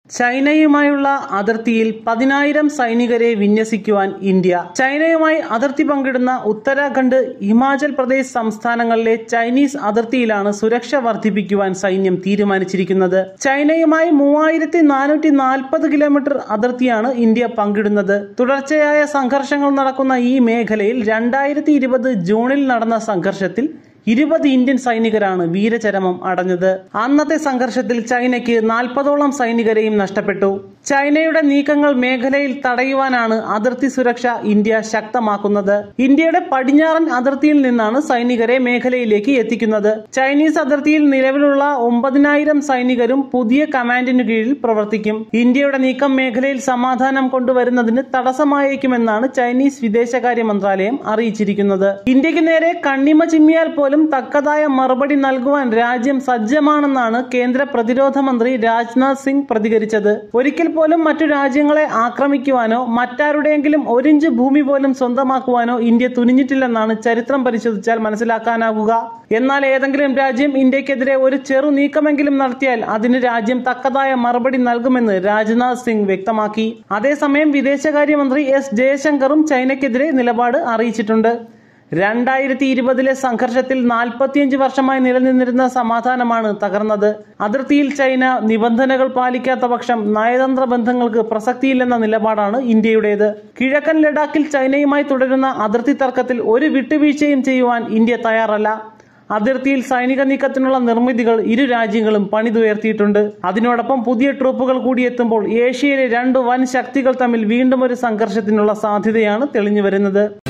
ചൈനയുമായുള്ള അതിർത്തിയിൽ പതിനായിരം സൈനികരെ വിന്യസിക്കുവാൻ ഇന്ത്യ ചൈനയുമായി അതിർത്തി പങ്കിടുന്ന ഉത്തരാഖണ്ഡ് ഹിമാചൽ പ്രദേശ് സംസ്ഥാനങ്ങളിലെ ചൈനീസ് അതിർത്തിയിലാണ് സുരക്ഷ വർദ്ധിപ്പിക്കുവാൻ സൈന്യം തീരുമാനിച്ചിരിക്കുന്നത് ചൈനയുമായി മൂവായിരത്തി നാനൂറ്റി നാൽപ്പത് കിലോമീറ്റർ അതിർത്തിയാണ് ഇന്ത്യ പങ്കിടുന്നത് തുടർച്ചയായ സംഘർഷങ്ങൾ നടക്കുന്ന ഈ മേഖലയിൽ രണ്ടായിരത്തി ഇരുപത് ജൂണിൽ നടന്ന സംഘർഷത്തിൽ ഇരുപത് ഇന്ത്യൻ സൈനികരാണ് വീരചരമം അടഞ്ഞത് അന്നത്തെ സംഘർഷത്തിൽ ചൈനയ്ക്ക് നാൽപ്പതോളം സൈനികരെയും നഷ്ടപ്പെട്ടു ചൈനയുടെ നീക്കങ്ങൾ മേഖലയിൽ തടയുവാനാണ് അതിർത്തി സുരക്ഷ ഇന്ത്യ ശക്തമാക്കുന്നത് ഇന്ത്യയുടെ പടിഞ്ഞാറൻ അതിർത്തിയിൽ നിന്നാണ് സൈനികരെ മേഖലയിലേക്ക് എത്തിക്കുന്നത് ചൈനീസ് അതിർത്തിയിൽ നിലവിലുള്ള ഒമ്പതിനായിരം സൈനികരും പുതിയ കമാൻഡിനു കീഴിൽ പ്രവർത്തിക്കും ഇന്ത്യയുടെ നീക്കം മേഖലയിൽ സമാധാനം കൊണ്ടുവരുന്നതിന് തടസ്സമായേക്കുമെന്നാണ് ചൈനീസ് വിദേശകാര്യ മന്ത്രാലയം അറിയിച്ചിരിക്കുന്നത് ഇന്ത്യക്ക് നേരെ കണ്ണിമ ചിമ്മിയാൽ പോലും തക്കതായ മറുപടി നൽകുവാൻ രാജ്യം സജ്ജമാണെന്നാണ് കേന്ദ്ര പ്രതിരോധ മന്ത്രി രാജ്നാഥ് സിംഗ് പ്രതികരിച്ചത് ഒരിക്കൽ പോലും മറ്റു രാജ്യങ്ങളെ ആക്രമിക്കുവാനോ മറ്റാരുടെയെങ്കിലും ഒരിഞ്ച് ഭൂമി പോലും സ്വന്തമാക്കുവാനോ ഇന്ത്യ തുനിഞ്ഞിട്ടില്ലെന്നാണ് ചരിത്രം പരിശോധിച്ചാൽ മനസ്സിലാക്കാനാകുക എന്നാൽ ഏതെങ്കിലും രാജ്യം ഇന്ത്യക്കെതിരെ ഒരു ചെറു നീക്കമെങ്കിലും നടത്തിയാൽ അതിന് രാജ്യം തക്കതായ മറുപടി നൽകുമെന്ന് രാജ്നാഥ് സിംഗ് വ്യക്തമാക്കി അതേസമയം വിദേശകാര്യമന്ത്രി എസ് ജയശങ്കറും ചൈനയ്ക്കെതിരെ നിലപാട് അറിയിച്ചിട്ടുണ്ട് രണ്ടായിരത്തി ഇരുപതിലെ സംഘർഷത്തിൽ നാൽപ്പത്തിയഞ്ച് വർഷമായി നിലനിന്നിരുന്ന സമാധാനമാണ് തകർന്നത് അതിർത്തിയിൽ ചൈന നിബന്ധനകൾ പാലിക്കാത്ത പക്ഷം നയതന്ത്ര ബന്ധങ്ങൾക്ക് പ്രസക്തിയില്ലെന്ന നിലപാടാണ് ഇന്ത്യയുടേത് കിഴക്കൻ ലഡാക്കിൽ ചൈനയുമായി തുടരുന്ന അതിർത്തി തർക്കത്തിൽ ഒരു വിട്ടുവീഴ്ചയും ചെയ്യുവാൻ ഇന്ത്യ തയ്യാറല്ല അതിർത്തിയിൽ സൈനിക നീക്കത്തിനുള്ള നിർമ്മിതികൾ ഇരു രാജ്യങ്ങളും പണിതുയർത്തിയിട്ടുണ്ട് അതിനോടൊപ്പം പുതിയ ട്രൂപ്പുകൾ കൂടി എത്തുമ്പോൾ ഏഷ്യയിലെ രണ്ട് വൻ ശക്തികൾ തമ്മിൽ വീണ്ടും ഒരു സംഘർഷത്തിനുള്ള സാധ്യതയാണ് തെളിഞ്ഞു വരുന്നത്